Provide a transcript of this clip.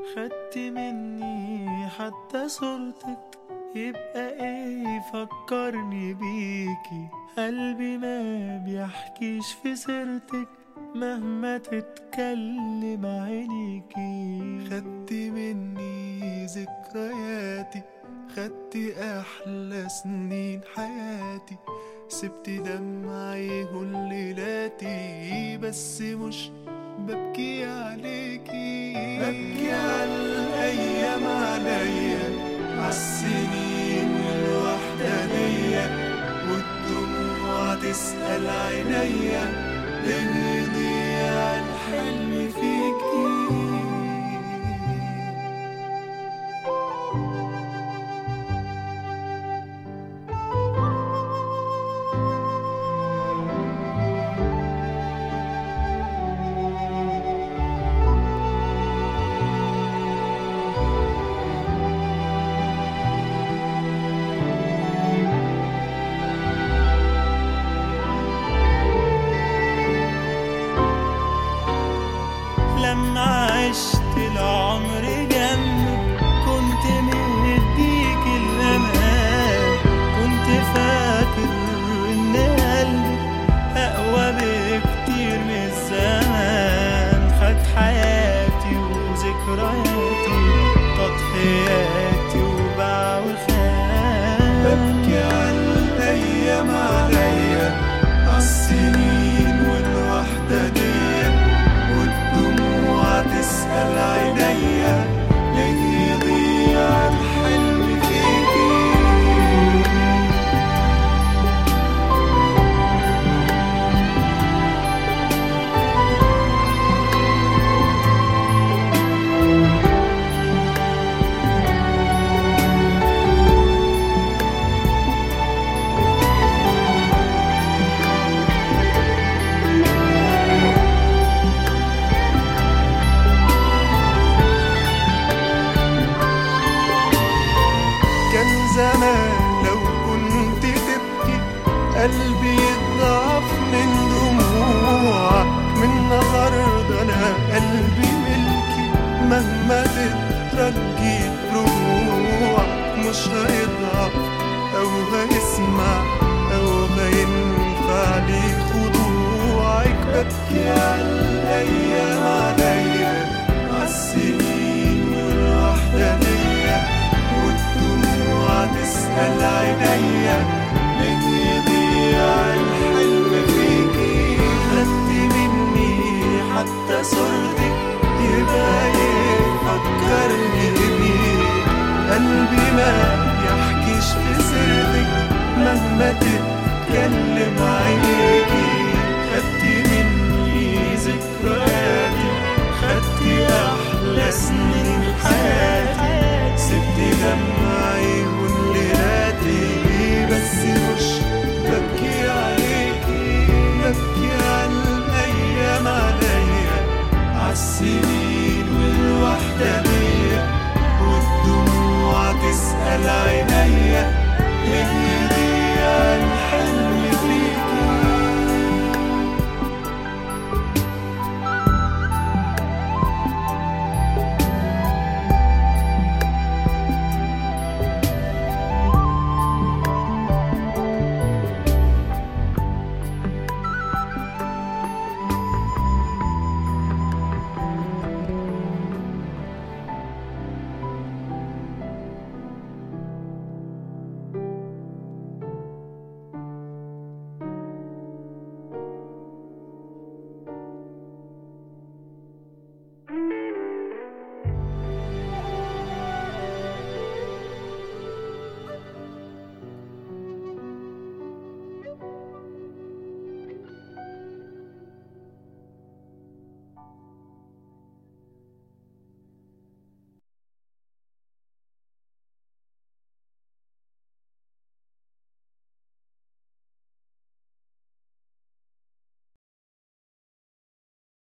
خدت مني حتى صورتك يبقى ايه يفكرني بيكي قلبي ما بيحكيش في سيرتك مهما تتكلم عينيكي خدت مني ذكرياتي خدت احلى سنين حياتي سبت دمعي كل ليلاتي بس مش ببكي عليكي ببكي على الايام عليا عالسنين والوحدانية والدموع تسأل عينيا ليه يضيع الحلم فيكي لما عشت العمر جنبك كنت مديك الأمان كنت فاكر إن قلبك أقوى بكتير من الزمان خد حياتي وذكرياتي تضحياتي وباع وخان ببكي على الأيام عليا عالسنين والوحدانية والدموع تسأل عينيا ليه يضيع الحلم فيكي كان زمان لو كنت تبكي قلبي يضعف من دموعك من النهارده انا قلبي ملكي مهما تترجي رجوعك مش هيضعف او هيسمع او هينفع لي خضوعك ببكي على